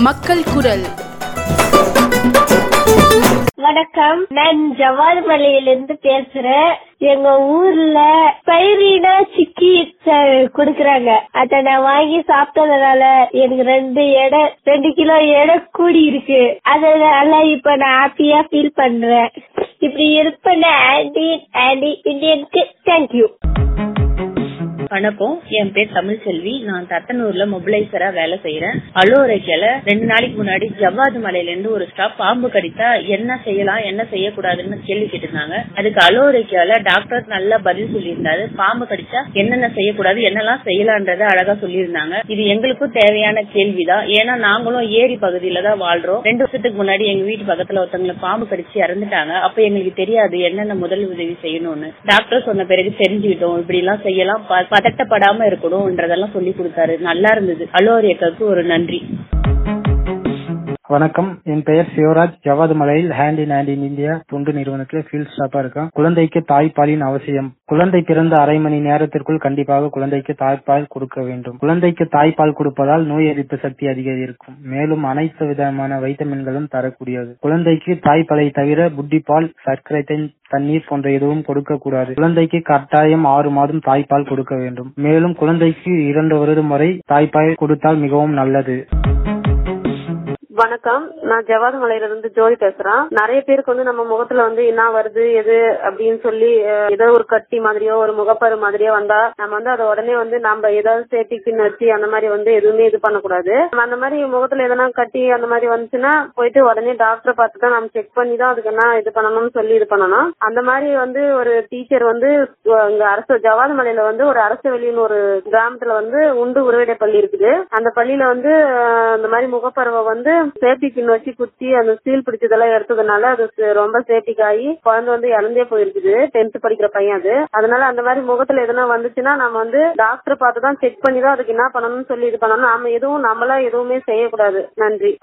மக்கள் குரல் வணக்கம் நான் ஜவால் மலையிலிருந்து பேசுறேன் எங்க ஊர்ல பயிரினா சிக்கி ச- குடுக்கறாங்க அத நான் வாங்கி சாப்பிட்டதுனால எனக்கு ரெண்டு எடை ரெண்டு கிலோ எடை கூடி இருக்கு அதனால இப்ப நான் ஹாப்பியா ஃபீல் பண்றேன் இப்படி இருப்பேன் ஆண்டி ஆண்டி இந்தியனுக்கு தேங்க்யூ வணக்கம் என் பேர் தமிழ்செல்வி நான் தத்தனூர்ல மொபிலைசரா வேலை செய்யறேன் அலோரைக்கல ரெண்டு நாளைக்கு முன்னாடி ஜவ்வாது மலையில இருந்து ஒரு ஸ்டாப் பாம்பு கடித்தா என்ன செய்யலாம் என்ன செய்யக்கூடாதுன்னு கேள்வி கேட்டிருந்தாங்க அதுக்கு அலோரைக்கால டாக்டர் நல்லா பதில் சொல்லியிருந்தாரு பாம்பு கடிச்சா என்னென்ன செய்யக்கூடாது என்னெல்லாம் செய்யலான்றத அழகா சொல்லியிருந்தாங்க இது எங்களுக்கும் தேவையான கேள்விதான் ஏன்னா நாங்களும் ஏரி பகுதியில தான் வாழ்றோம் ரெண்டு வருஷத்துக்கு முன்னாடி எங்க வீட்டு பக்கத்துல ஒருத்தவங்களை பாம்பு கடிச்சு இறந்துட்டாங்க அப்ப எங்களுக்கு தெரியாது என்னென்ன முதல் உதவி செய்யணும்னு டாக்டர் சொன்ன பிறகு தெரிஞ்சுக்கிட்டோம் இப்படி எல்லாம் செய்யலாம் ப- பதட்டப்படாம இருக்கணும்ன்றதெல்லாம் சொல்லி கொடுத்தாரு நல்லா இருந்தது அலோரியக்காக்கு ஒரு நன்றி வணக்கம் என் பெயர் சிவராஜ் ஜவாது மலையில் hand in hand in India தொண்டு நிறுவனத்தில் ஃபீல்ட் ஸ்டாப்பா இருக்கேன் குழந்தைக்கு தாய்ப்பாலின் அவசியம் குழந்தை பிறந்த அரை மணி நேரத்திற்குள் கண்டிப்பாக குழந்தைக்கு தாய்ப்பால் கொடுக்க வேண்டும் குழந்தைக்கு தாய்ப்பால் கொடுப்பதால் நோய் எதிர்ப்பு சக்தி அதிகரிக்கும் மேலும் அனைத்து விதமான வைட்டமின்களும் தரக்கூடியது குழந்தைக்கு தாய்ப்பாலை தவிர புட்டிப்பால் சர்க்கரை தென்- தண்ணீர் போன்ற எதுவும் கொடுக்க கூடாது குழந்தைக்கு கட்டாயம் ஆறு மாதம் தாய்ப்பால் கொடுக்க வேண்டும் மேலும் குழந்தைக்கு இரண்டு வருடம் வரை தாய்ப்பால் கொடுத்தால் மிகவும் நல்லது வணக்கம் நான் ஜவாது மலையில இருந்து ஜோதி பேசுறேன் நிறைய பேருக்கு வந்து நம்ம முகத்துல வந்து என்ன வருது எது அப்படின்னு சொல்லி அஹ், ஏதோ ஒரு கட்டி மாதிரியோ ஒரு முகப்பரு மாதிரியோ வந்தா நம்ம வந்து அதை உடனே வந்து நம்ம ஏதாவது சேஃப்டிக்குன்னு வச்சு அந்த மாதிரி வந்து எதுவுமே இது பண்ணக்கூடாது நம்ம அந்த மாதிரி முகத்துல எதனா கட்டி அந்த மாதிரி வந்துச்சுன்னா போயிட்டு உடனே டாக்டரை பார்த்து தான் நம்ம செக் பண்ணி தான் அதுக்கு என்ன இது பண்ணணும்னு சொல்லி இது பண்ணணும் அந்த மாதிரி வந்து ஒரு டீச்சர் வந்து அஹ், இங்க அரசு ஜவாது மலையில வந்து ஒரு அரசு வெளியின்னு ஒரு கிராமத்துல வந்து உண்டு உறவிட பள்ளி இருக்குது அந்த பள்ளியில வந்து அஹ், இந்த மாதிரி முகப்பருவை வந்து சேஃப்டி பின் வச்சு குத்தி அந்த சீல் பிடிச்சதெல்லாம் எடுத்ததுனால அது ச- ரொம்ப சேஃப்டிக் ஆகி குழந்தை வந்து இறந்தே போயிருக்குது டென்த் படிக்கிற பையன் அது அதனால அந்த மாதிரி முகத்துல எதனா வந்துச்சுன்னா நம்ம வந்து டாக்டர் பார்த்து தான் செக் பண்ணி தான் அதுக்கு என்ன பண்ணணும்னு சொல்லி இது பண்ணணும் நாம எதுவும் நம்மளா எதுவுமே செய்யக்கூடாது நன்றி